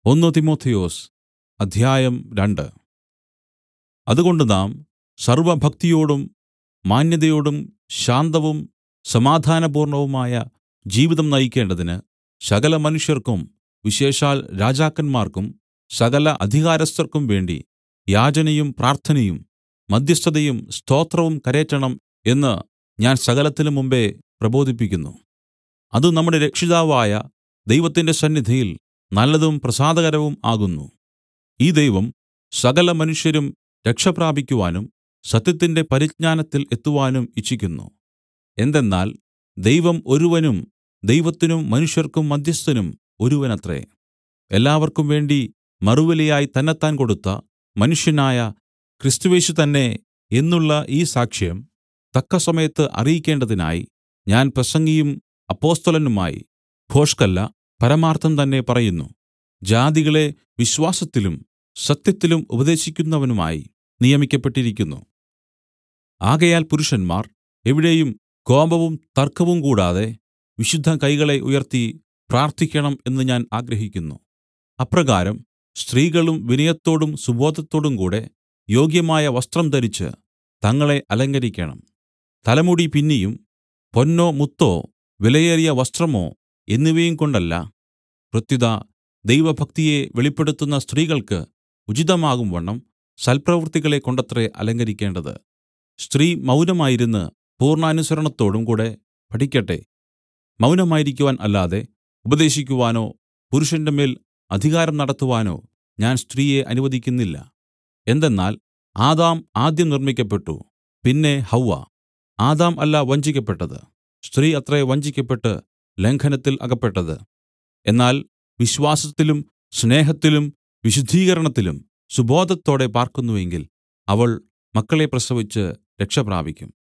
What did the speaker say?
ഒന്ന് തിമൊഥെയൊസ് അധ്യായം രണ്ട് അതുകൊണ്ട് നാം സർവ്വഭക്തിയോടും മാന്യതയോടും ശാന്തവും സമാധാനപൂർണ്ണവുമായ ജീവിതം നയിക്കേണ്ടതിന് സകല മനുഷ്യർക്കും വിശേഷാൽ രാജാക്കന്മാർക്കും സകല അധികാരസ്ഥർക്കും വേണ്ടി യാചനയും പ്രാർത്ഥനയും മദ്ധ്യസ്ഥതയും സ്തോത്രവും കരേറ്റണം എന്ന് ഞാൻ സകലത്തിനും മുമ്പെ പ്രബോധിപ്പിക്കുന്നു അത് നമ്മുടെ രക്ഷിതാവായ ദൈവത്തിന്റെ സന്നിധിയിൽ നല്ലതും പ്രസാദകരവും ആകുന്നു ഈ ദൈവം സകല മനുഷ്യരും രക്ഷ പ്രാപിക്കുവാനും സത്യത്തിന്റെ പരിജ്ഞാനത്തിൽ എത്തുവാനും ഇച്ഛിക്കുന്നു എന്തെന്നാൽ ദൈവം ഒരുവനും ദൈവത്തിനും മനുഷ്യർക്കും മദ്ധ്യസ്ഥനും ഒരുവനത്രേ എല്ലാവർക്കും വേണ്ടി മറുവിലയായി തന്നെത്താൻ കൊടുത്ത മനുഷ്യനായ ക്രിസ്തുയേശു തന്നെ എന്നുള്ള ഈ സാക്ഷ്യം തക്കസമയത്ത് അറിയിക്കേണ്ടതിനായി ഞാൻ പ്രസംഗിയും അപ്പൊസ്തലനുമായി ഭോഷ്കല്ല പരമാർത്ഥം തന്നെ പറയുന്നു ജാതികളെ വിശ്വാസത്തിലും സത്യത്തിലും ഉപദേശിക്കുന്നവനുമായി നിയമിക്കപ്പെട്ടിരിക്കുന്നു ആകയാൽ പുരുഷന്മാർ എവിടെയും കോപവും തർക്കവും കൂടാതെ വിശുദ്ധ കൈകളെ ഉയർത്തി പ്രാർത്ഥിക്കണം എന്ന് ഞാൻ ആഗ്രഹിക്കുന്നു അപ്രകാരം സ്ത്രീകളും വിനയത്തോടും സുബോധത്തോടും കൂടെ യോഗ്യമായ വസ്ത്രം ധരിച്ച് തങ്ങളെ അലങ്കരിക്കണം തലമുടി പിന്നിയും പൊന്നോ മുത്തോ വിലയേറിയ വസ്ത്രമോ എന്നിവയും കൊണ്ടല്ല പ്രത്യുത ദൈവഭക്തിയെ വെളിപ്പെടുത്തുന്ന സ്ത്രീകൾക്ക് ഉചിതമാകുംവണ്ണം സൽപ്രവൃത്തികളെ കൊണ്ടത്രേ അലങ്കരിക്കേണ്ടത് സ്ത്രീ മൗനമായിരുന്ന് പൂർണ്ണാനുസരണത്തോടും കൂടെ പഠിക്കട്ടെ മൗനമായിരിക്കുവാൻ അല്ലാതെ ഉപദേശിക്കുവാനോ പുരുഷന്റെ മേൽ അധികാരം നടത്തുവാനോ ഞാൻ സ്ത്രീയെ അനുവദിക്കുന്നില്ല എന്തെന്നാൽ ആദാം ആദ്യം നിർമ്മിക്കപ്പെട്ടു പിന്നെ ഹവ്വ ആദാം അല്ല വഞ്ചിക്കപ്പെട്ടത് സ്ത്രീ അത്രേ വഞ്ചിക്കപ്പെട്ട് ലംഘനത്തിൽ അകപ്പെട്ടത് എന്നാൽ വിശ്വാസത്തിലും സ്നേഹത്തിലും വിശുദ്ധീകരണത്തിലും സുബോധത്തോടെ പാർക്കുന്നു എങ്കിൽ അവൾ മക്കളെ പ്രസവിച്ച് രക്ഷപ്രാപിക്കും